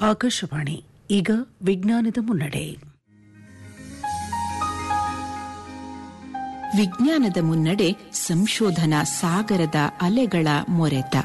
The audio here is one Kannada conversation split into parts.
ಆಕಾಶವಾಣಿ ಈಗ ವಿಜ್ಞಾನದ ಮುನ್ನಡೆ ವಿಜ್ಞಾನದ ಮುನ್ನಡೆ ಸಂಶೋಧನಾ ಸಾಗರದ ಅಲೆಗಳ ಮೊರೆತ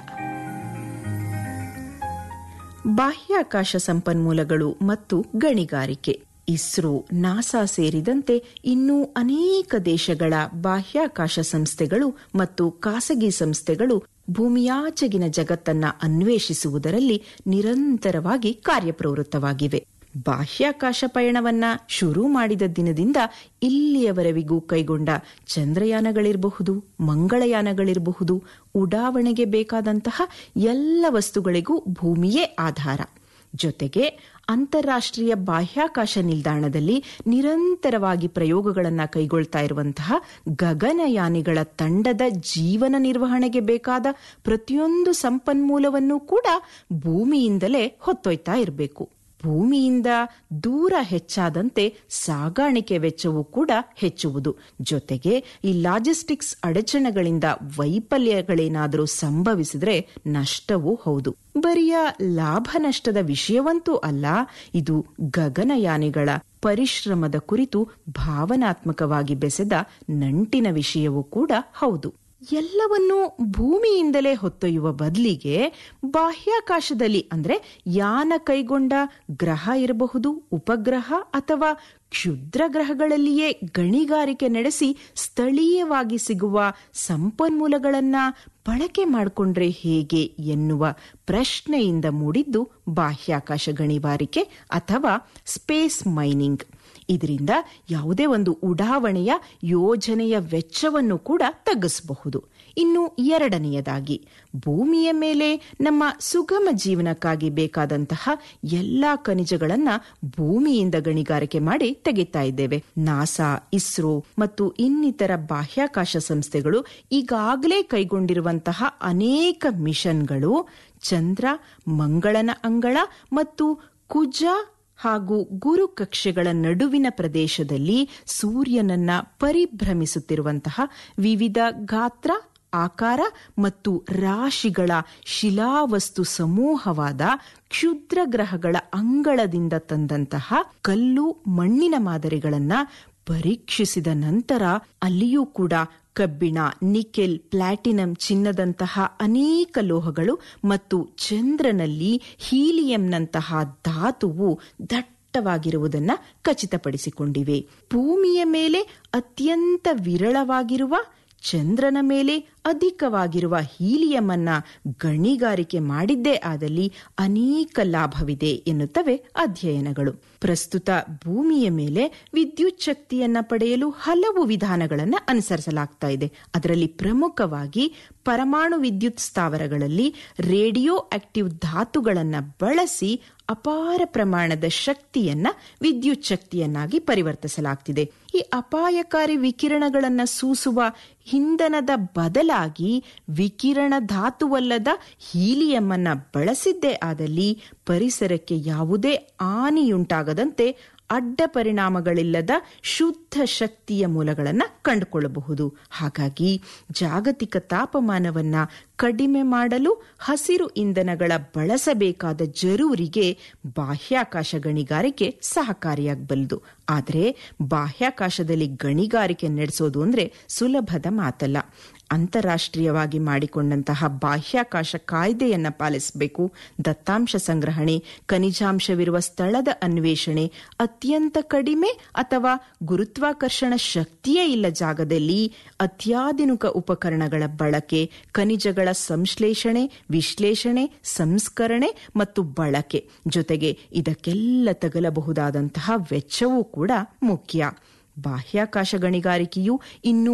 ಬಾಹ್ಯಾಕಾಶ ಸಂಪನ್ಮೂಲಗಳು ಮತ್ತು ಗಣಿಗಾರಿಕೆ ಇಸ್ರೋ ನಾಸಾ ಸೇರಿದಂತೆ ಇನ್ನೂ ಅನೇಕ ದೇಶಗಳ ಬಾಹ್ಯಾಕಾಶ ಸಂಸ್ಥೆಗಳು ಮತ್ತು ಖಾಸಗಿ ಸಂಸ್ಥೆಗಳು ಭೂಮಿಯಾಚೆಗಿನ ಜಗತ್ತನ್ನ ಅನ್ವೇಷಿಸುವುದರಲ್ಲಿ ನಿರಂತರವಾಗಿ ಕಾರ್ಯಪ್ರವೃತ್ತವಾಗಿವೆ ಬಾಹ್ಯಾಕಾಶ ಪಯಣವನ್ನ ಶುರು ಮಾಡಿದ ದಿನದಿಂದ ಇಲ್ಲಿಯವರೆವಿಗೂ ಕೈಗೊಂಡ ಚಂದ್ರಯಾನಗಳಿರಬಹುದು ಮಂಗಳಯಾನಗಳಿರಬಹುದು ಉಡಾವಣೆಗೆ ಬೇಕಾದಂತಹ ಎಲ್ಲ ವಸ್ತುಗಳಿಗೂ ಭೂಮಿಯೇ ಆಧಾರ ಜೊತೆಗೆ ಅಂತಾರಾಷ್ಟ್ರೀಯ ಬಾಹ್ಯಾಕಾಶ ನಿಲ್ದಾಣದಲ್ಲಿ ನಿರಂತರವಾಗಿ ಪ್ರಯೋಗಗಳನ್ನು ಕೈಗೊಳ್ತಾ ಇರುವಂತಹ ಗಗನಯಾನಿಗಳ ತಂಡದ ಜೀವನ ನಿರ್ವಹಣೆಗೆ ಬೇಕಾದ ಪ್ರತಿಯೊಂದು ಸಂಪನ್ಮೂಲವನ್ನು ಕೂಡ ಭೂಮಿಯಿಂದಲೇ ಹೊತ್ತೊಯ್ತಾ ಇರಬೇಕು ಭೂಮಿಯಿಂದ ದೂರ ಹೆಚ್ಚಾದಂತೆ ಸಾಗಾಣಿಕೆ ವೆಚ್ಚವೂ ಕೂಡ ಹೆಚ್ಚುವುದು ಜೊತೆಗೆ ಈ ಲಾಜಿಸ್ಟಿಕ್ಸ್ ಅಡಚಣೆಗಳಿಂದ ವೈಫಲ್ಯಗಳೇನಾದರೂ ಸಂಭವಿಸಿದ್ರೆ ನಷ್ಟವೂ ಹೌದು ಬರಿಯ ಲಾಭ ನಷ್ಟದ ವಿಷಯವಂತೂ ಅಲ್ಲ ಇದು ಗಗನಯಾನಿಗಳ ಪರಿಶ್ರಮದ ಕುರಿತು ಭಾವನಾತ್ಮಕವಾಗಿ ಬೆಸೆದ ನಂಟಿನ ವಿಷಯವೂ ಕೂಡ ಹೌದು ಎಲ್ಲವನ್ನೂ ಭೂಮಿಯಿಂದಲೇ ಹೊತ್ತೊಯ್ಯುವ ಬದಲಿಗೆ ಬಾಹ್ಯಾಕಾಶದಲ್ಲಿ ಅಂದ್ರೆ ಯಾನ ಕೈಗೊಂಡ ಗ್ರಹ ಇರಬಹುದು ಉಪಗ್ರಹ ಅಥವಾ ಕ್ಷುದ್ರ ಗ್ರಹಗಳಲ್ಲಿಯೇ ಗಣಿಗಾರಿಕೆ ನಡೆಸಿ ಸ್ಥಳೀಯವಾಗಿ ಸಿಗುವ ಸಂಪನ್ಮೂಲಗಳನ್ನ ಬಳಕೆ ಮಾಡಿಕೊಂಡ್ರೆ ಹೇಗೆ ಎನ್ನುವ ಪ್ರಶ್ನೆಯಿಂದ ಮೂಡಿದ್ದು ಬಾಹ್ಯಾಕಾಶ ಗಣಿಗಾರಿಕೆ ಅಥವಾ ಸ್ಪೇಸ್ ಮೈನಿಂಗ್ ಇದರಿಂದ ಯಾವುದೇ ಒಂದು ಉಡಾವಣೆಯ ಯೋಜನೆಯ ವೆಚ್ಚವನ್ನು ಕೂಡ ತಗ್ಗಿಸಬಹುದು ಇನ್ನು ಎರಡನೆಯದಾಗಿ ಭೂಮಿಯ ಮೇಲೆ ನಮ್ಮ ಸುಗಮ ಜೀವನಕ್ಕಾಗಿ ಬೇಕಾದಂತಹ ಎಲ್ಲಾ ಖನಿಜಗಳನ್ನ ಭೂಮಿಯಿಂದ ಗಣಿಗಾರಿಕೆ ಮಾಡಿ ತೆಗಿತಾ ಇದ್ದೇವೆ ನಾಸಾ ಇಸ್ರೋ ಮತ್ತು ಇನ್ನಿತರ ಬಾಹ್ಯಾಕಾಶ ಸಂಸ್ಥೆಗಳು ಈಗಾಗಲೇ ಕೈಗೊಂಡಿರುವಂತಹ ಅನೇಕ ಮಿಷನ್ಗಳು ಚಂದ್ರ ಮಂಗಳನ ಅಂಗಳ ಮತ್ತು ಕುಜ ಹಾಗೂ ಗುರು ಕಕ್ಷೆಗಳ ನಡುವಿನ ಪ್ರದೇಶದಲ್ಲಿ ಸೂರ್ಯನನ್ನ ಪರಿಭ್ರಮಿಸುತ್ತಿರುವಂತಹ ವಿವಿಧ ಗಾತ್ರ ಆಕಾರ ಮತ್ತು ರಾಶಿಗಳ ಶಿಲಾವಸ್ತು ಸಮೂಹವಾದ ಕ್ಷುದ್ರ ಗ್ರಹಗಳ ಅಂಗಳದಿಂದ ತಂದಂತಹ ಕಲ್ಲು ಮಣ್ಣಿನ ಮಾದರಿಗಳನ್ನ ಪರೀಕ್ಷಿಸಿದ ನಂತರ ಅಲ್ಲಿಯೂ ಕೂಡ ಕಬ್ಬಿಣ ನಿಕೆಲ್ ಪ್ಲಾಟಿನಂ ಚಿನ್ನದಂತಹ ಅನೇಕ ಲೋಹಗಳು ಮತ್ತು ಚಂದ್ರನಲ್ಲಿ ಹೀಲಿಯಂನಂತಹ ಧಾತುವು ದಟ್ಟವಾಗಿರುವುದನ್ನು ಖಚಿತಪಡಿಸಿಕೊಂಡಿವೆ ಭೂಮಿಯ ಮೇಲೆ ಅತ್ಯಂತ ವಿರಳವಾಗಿರುವ ಚಂದ್ರನ ಮೇಲೆ ಅಧಿಕವಾಗಿರುವ ಹೀಲಿಯಂ ಅನ್ನ ಗಣಿಗಾರಿಕೆ ಮಾಡಿದ್ದೇ ಆದಲ್ಲಿ ಅನೇಕ ಲಾಭವಿದೆ ಎನ್ನುತ್ತವೆ ಅಧ್ಯಯನಗಳು ಪ್ರಸ್ತುತ ಭೂಮಿಯ ಮೇಲೆ ವಿದ್ಯುತ್ ಶಕ್ತಿಯನ್ನ ಪಡೆಯಲು ಹಲವು ವಿಧಾನಗಳನ್ನು ಅನುಸರಿಸಲಾಗ್ತಾ ಇದೆ ಅದರಲ್ಲಿ ಪ್ರಮುಖವಾಗಿ ಪರಮಾಣು ವಿದ್ಯುತ್ ಸ್ಥಾವರಗಳಲ್ಲಿ ರೇಡಿಯೋ ಆಕ್ಟಿವ್ ಧಾತುಗಳನ್ನ ಬಳಸಿ ಅಪಾರ ಪ್ರಮಾಣದ ಶಕ್ತಿಯನ್ನ ವಿದ್ಯುತ್ ಶಕ್ತಿಯನ್ನಾಗಿ ಪರಿವರ್ತಿಸಲಾಗ್ತಿದೆ ಈ ಅಪಾಯಕಾರಿ ವಿಕಿರಣಗಳನ್ನ ಸೂಸುವ ಇಂಧನದ ಬದಲಾಗಿ ವಿಕಿರಣ ಧಾತುವಲ್ಲದ ಹೀಲಿಯಂ ಅನ್ನ ಬಳಸಿದ್ದೇ ಆದಲ್ಲಿ ಪರಿಸರಕ್ಕೆ ಯಾವುದೇ ಹಾನಿಯುಂಟಾಗದಂತೆ ಅಡ್ಡ ಪರಿಣಾಮಗಳಿಲ್ಲದ ಶುದ್ಧ ಶಕ್ತಿಯ ಮೂಲಗಳನ್ನು ಕಂಡುಕೊಳ್ಳಬಹುದು ಹಾಗಾಗಿ ಜಾಗತಿಕ ತಾಪಮಾನವನ್ನ ಕಡಿಮೆ ಮಾಡಲು ಹಸಿರು ಇಂಧನಗಳ ಬಳಸಬೇಕಾದ ಜರೂರಿಗೆ ಬಾಹ್ಯಾಕಾಶ ಗಣಿಗಾರಿಕೆ ಸಹಕಾರಿಯಾಗಬಲ್ಲದು ಆದರೆ ಬಾಹ್ಯಾಕಾಶದಲ್ಲಿ ಗಣಿಗಾರಿಕೆ ನಡೆಸೋದು ಅಂದ್ರೆ ಸುಲಭದ ಮಾತಲ್ಲ ಅಂತಾರಾಷ್ಟ್ರೀಯವಾಗಿ ಮಾಡಿಕೊಂಡಂತಹ ಬಾಹ್ಯಾಕಾಶ ಕಾಯ್ದೆಯನ್ನ ಪಾಲಿಸಬೇಕು ದತ್ತಾಂಶ ಸಂಗ್ರಹಣೆ ಖನಿಜಾಂಶವಿರುವ ಸ್ಥಳದ ಅನ್ವೇಷಣೆ ಅತ್ಯಂತ ಕಡಿಮೆ ಅಥವಾ ಗುರುತ್ವಾಕರ್ಷಣ ಶಕ್ತಿಯೇ ಇಲ್ಲ ಜಾಗದಲ್ಲಿ ಅತ್ಯಾಧುನಿಕ ಉಪಕರಣಗಳ ಬಳಕೆ ಖನಿಜಗಳ ಸಂಶ್ಲೇಷಣೆ ವಿಶ್ಲೇಷಣೆ ಸಂಸ್ಕರಣೆ ಮತ್ತು ಬಳಕೆ ಜೊತೆಗೆ ಇದಕ್ಕೆಲ್ಲ ತಗಲಬಹುದಾದಂತಹ ವೆಚ್ಚವೂ ಕೂಡ ಮುಖ್ಯ ಬಾಹ್ಯಾಕಾಶ ಗಣಿಗಾರಿಕೆಯು ಇನ್ನೂ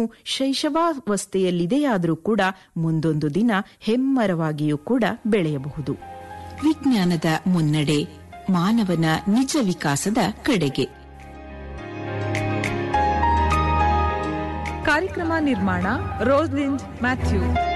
ಶೈಶವಾವಸ್ಥೆಯಲ್ಲಿದೆಯಾದರೂ ಕೂಡ ಮುಂದೊಂದು ದಿನ ಹೆಮ್ಮರವಾಗಿಯೂ ಕೂಡ ಬೆಳೆಯಬಹುದು ವಿಜ್ಞಾನದ ಮುನ್ನಡೆ ಮಾನವನ ನಿಜ ವಿಕಾಸದ ಕಡೆಗೆ ಕಾರ್ಯಕ್ರಮ ನಿರ್ಮಾಣ ರೋಸ್ಲಿಂಡ್ ಮ್ಯಾಥ್ಯೂ